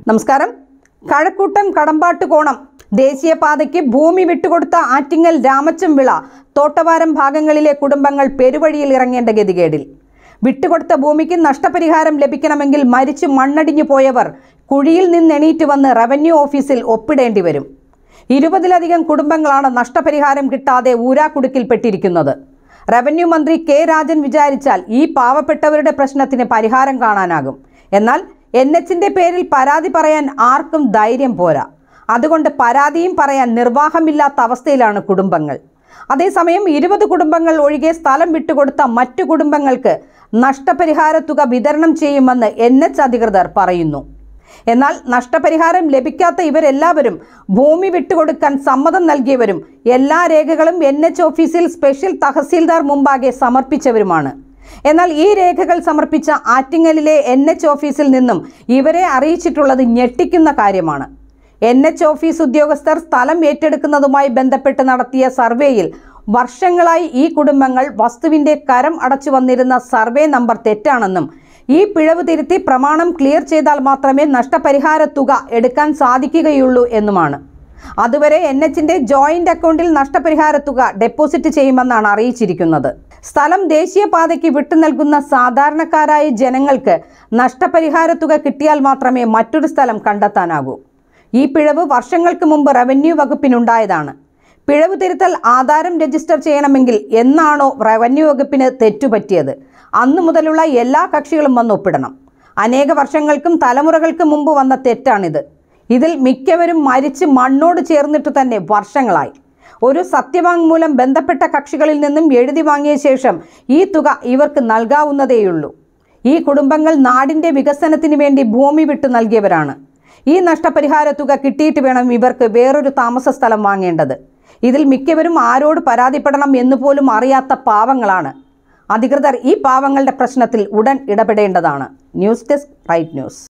നമസ്കാരം കഴക്കൂട്ടം കടമ്പാട്ട് കോണം ദേശീയപാതയ്ക്ക് ഭൂമി വിട്ടുകൊടുത്ത ആറ്റിങ്ങൽ രാമച്ചം വിള തോട്ടവാരം ഭാഗങ്ങളിലെ കുടുംബങ്ങൾ പെരുവഴിയിൽ ഇറങ്ങേണ്ട ഗതികേടിൽ വിട്ടുകൊടുത്ത ഭൂമിക്ക് നഷ്ടപരിഹാരം ലഭിക്കണമെങ്കിൽ മരിച്ചു മണ്ണടിഞ്ഞു പോയവർ കുഴിയിൽ നിന്നെണീറ്റ് വന്ന് റവന്യൂ ഓഫീസിൽ ഒപ്പിടേണ്ടി വരും ഇരുപതിലധികം കുടുംബങ്ങളാണ് നഷ്ടപരിഹാരം കിട്ടാതെ ഊരാക്കുടുക്കിൽപ്പെട്ടിരിക്കുന്നത് റവന്യൂ മന്ത്രി കെ രാജൻ വിചാരിച്ചാൽ ഈ പാവപ്പെട്ടവരുടെ പ്രശ്നത്തിന് പരിഹാരം കാണാനാകും എന്നാൽ എൻ എച്ചിന്റെ പേരിൽ പരാതി പറയാൻ ആർക്കും ധൈര്യം പോരാ അതുകൊണ്ട് പരാതിയും പറയാൻ നിർവാഹമില്ലാത്ത അവസ്ഥയിലാണ് കുടുംബങ്ങൾ അതേസമയം ഇരുപത് കുടുംബങ്ങൾ ഒഴികെ സ്ഥലം വിട്ടുകൊടുത്ത മറ്റു കുടുംബങ്ങൾക്ക് നഷ്ടപരിഹാര തുക വിതരണം ചെയ്യുമെന്ന് എൻ എച്ച് അധികൃതർ പറയുന്നു എന്നാൽ നഷ്ടപരിഹാരം ലഭിക്കാത്ത ഇവരെല്ലാവരും ഭൂമി വിട്ടുകൊടുക്കാൻ സമ്മതം നൽകിയവരും എല്ലാ രേഖകളും എൻ എച്ച് ഓഫീസിൽ സ്പെഷ്യൽ തഹസീൽദാർ മുമ്പാകെ സമർപ്പിച്ചവരുമാണ് എന്നാൽ ഈ രേഖകൾ സമർപ്പിച്ച ആറ്റിങ്ങലിലെ എൻ എച്ച് ഓഫീസിൽ നിന്നും ഇവരെ അറിയിച്ചിട്ടുള്ളത് ഞെട്ടിക്കുന്ന കാര്യമാണ് എൻ എച്ച് ഓഫീസ് ഉദ്യോഗസ്ഥർ സ്ഥലം ഏറ്റെടുക്കുന്നതുമായി ബന്ധപ്പെട്ട് നടത്തിയ സർവേയിൽ വർഷങ്ങളായി ഈ കുടുംബങ്ങൾ വസ്തുവിന്റെ കരം അടച്ചു വന്നിരുന്ന സർവേ നമ്പർ തെറ്റാണെന്നും ഈ പിഴവ് തിരുത്തി പ്രമാണം ക്ലിയർ ചെയ്താൽ മാത്രമേ നഷ്ടപരിഹാര തുക എടുക്കാൻ സാധിക്കുകയുള്ളൂ എന്നുമാണ് അതുവരെ എൻ എച്ചിന്റെ ജോയിന്റ് അക്കൗണ്ടിൽ നഷ്ടപരിഹാര തുക ഡെപ്പോസിറ്റ് ചെയ്യുമെന്നാണ് അറിയിച്ചിരിക്കുന്നത് സ്ഥലം ദേശീയപാതയ്ക്ക് വിട്ടു നൽകുന്ന സാധാരണക്കാരായ ജനങ്ങൾക്ക് നഷ്ടപരിഹാര തുക കിട്ടിയാൽ മാത്രമേ മറ്റൊരു സ്ഥലം കണ്ടെത്താനാകൂ ഈ പിഴവ് വർഷങ്ങൾക്ക് മുമ്പ് റവന്യൂ വകുപ്പിനുണ്ടായതാണ് പിഴവ് തിരുത്തൽ ആധാരം രജിസ്റ്റർ ചെയ്യണമെങ്കിൽ എന്നാണോ റവന്യൂ വകുപ്പിന് തെറ്റുപറ്റിയത് അന്നു മുതലുള്ള എല്ലാ കക്ഷികളും വന്ന് ഒപ്പിടണം അനേക വർഷങ്ങൾക്കും തലമുറകൾക്ക് മുമ്പ് വന്ന തെറ്റാണിത് ഇതിൽ മിക്കവരും മരിച്ച് മണ്ണോട് ചേർന്നിട്ട് തന്നെ വർഷങ്ങളായി ഒരു സത്യവാങ്മൂലം ബന്ധപ്പെട്ട കക്ഷികളിൽ നിന്നും എഴുതി വാങ്ങിയ ശേഷം ഈ തുക ഇവർക്ക് നൽകാവുന്നതേയുള്ളൂ ഈ കുടുംബങ്ങൾ നാടിൻ്റെ വികസനത്തിന് വേണ്ടി ഭൂമി വിട്ടു നൽകിയവരാണ് ഈ നഷ്ടപരിഹാര തുക കിട്ടിയിട്ട് വേണം ഇവർക്ക് വേറൊരു താമസ സ്ഥലം വാങ്ങേണ്ടത് ഇതിൽ മിക്കവരും ആരോട് പരാതിപ്പെടണം എന്ന് പോലും അറിയാത്ത പാവങ്ങളാണ് അധികൃതർ ഈ പാവങ്ങളുടെ പ്രശ്നത്തിൽ ഉടൻ ഇടപെടേണ്ടതാണ് ന്യൂസ് ഡെസ്ക് റൈറ്റ് ന്യൂസ്